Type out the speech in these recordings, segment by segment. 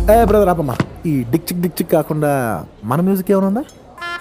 ఏ brother ఆపమ్మా ఈ Dick చిక్ Dick చిక్ కాకుండా మన మ్యూజిక్ ఏమైనా ఉందా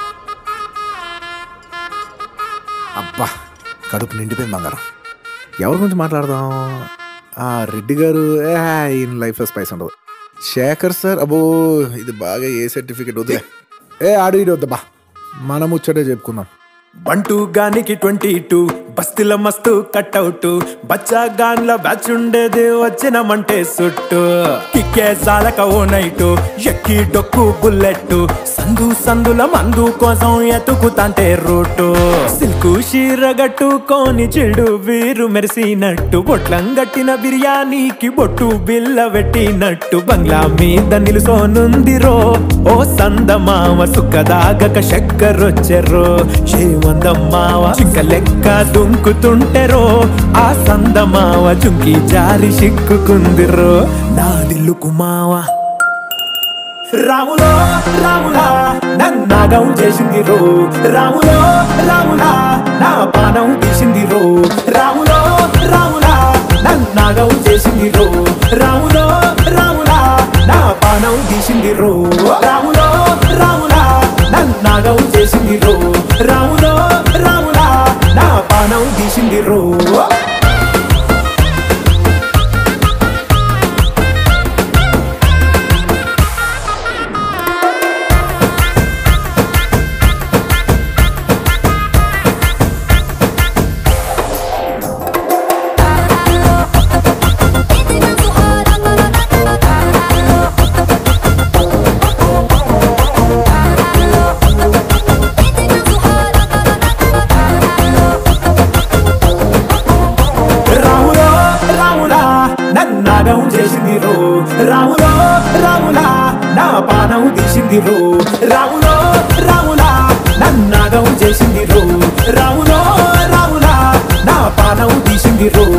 అబ్బా కడుపు నిండిపోయింది బంగారం ఎవరి గురించి మాట్లాడదాం ఆ రెడ్డి గారు ఏ ఈయన లైఫ్లో స్పైస్ ఉండదు శేఖర్ సార్ అబ్బో ఇది బాగా ఏ సర్టిఫికేట్ వద్దులే ఏ ఆడు ఇటు వద్దబ్బా మనం ముచ్చటే చెప్పుకుందాం బంటూ గానికి ట్వంటీ టూ బస్తిల మస్తు కట్అవుట్ బచ్చా గాన్ల బ్యాచ్ ఉండేది వచ్చినమంటే సుట్టు కిక్కే సాలక ఓ నైటు ఎక్కి డొక్కు బుల్లెట్ సందు సందుల మందు కోసం ఎతుకుతాంటే రూటు సిల్కు షీరగట్టుకోని చెడు వీరు మెరిసినట్టు బొట్లం గట్టిన బిర్యానీకి బొట్టు బిల్ల పెట్టినట్టు బంగ్లా మీద నిలుసోనుందిరో ఓ సందమావ సుఖదాగక చక్కరొచ్చెరో ఏమందమ్మావ చింక లెక్క దుంకుతుంటెరో ఆ సందమావ చుంకి జారి సిక్కుకుందిరో నాదిల్లు కుమావా రాములో రాములా నన్నాగం చేసింది రో రాములో రాములా నా పానం తీసింది రో రాములో రాములా నన్నాగం చేసింది రో రాములో రాములా నా పానం తీసింది రో రాములో రాములా నన్నాగం చేసింది రో రాములో రాములా నా పానం తీసింది రో రాములో రాములా నన్నాగం చేసింది రో రాములో రాములా నా పానం తీసింది రో రాములో రాములా నన్నాగం చేసింది రో రాములో రాములా నా పానం తీసింది రో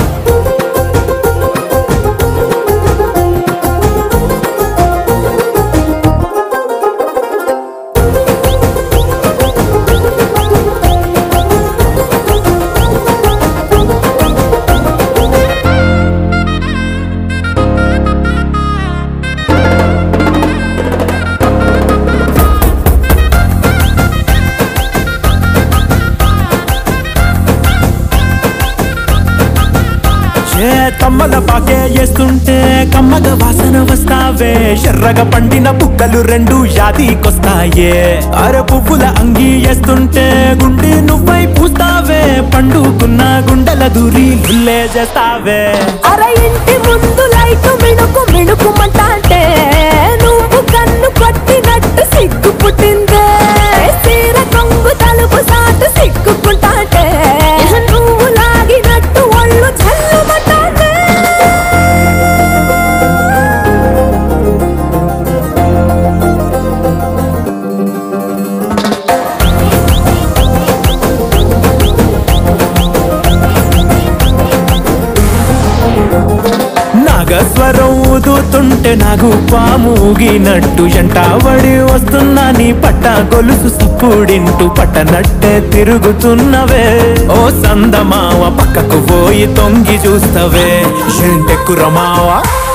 ఏ తమ్మల పాకే వేస్తుంటే కమ్మగ వాసన వస్తావే ఎర్రగా పండిన బుక్కలు రెండు యాదికొస్తాయే అర పువ్వుల అంగి వేస్తుంటే గుండె నువ్వై పూస్తావే పండుకున్న గుండెల దూరి లుల్లే చేస్తావే అర ఇంటి ముందు లైట్ మిణుకు మిణుకుమంటే నువ్వు కన్ను కొట్టినట్టు సిగ్గు పుట్టిందే సీర కొంగు తలుపు సాటు సిగ్గుకుంటాంటే నువ్వు లాగినట్టు ఒళ్ళు చల్లుమంటాంటే నాగస్వరం ఊదుతుంటే నాకు పాము ఊగినట్టు ఎంటావడి వస్తున్నా నీ పట్ట గొలుసు సప్పుడింటూ పట్టనట్టే తిరుగుతున్నవే ఓ సందమావ పక్కకు పోయి తొంగి చూస్తవే ఏంటెక్కురమావా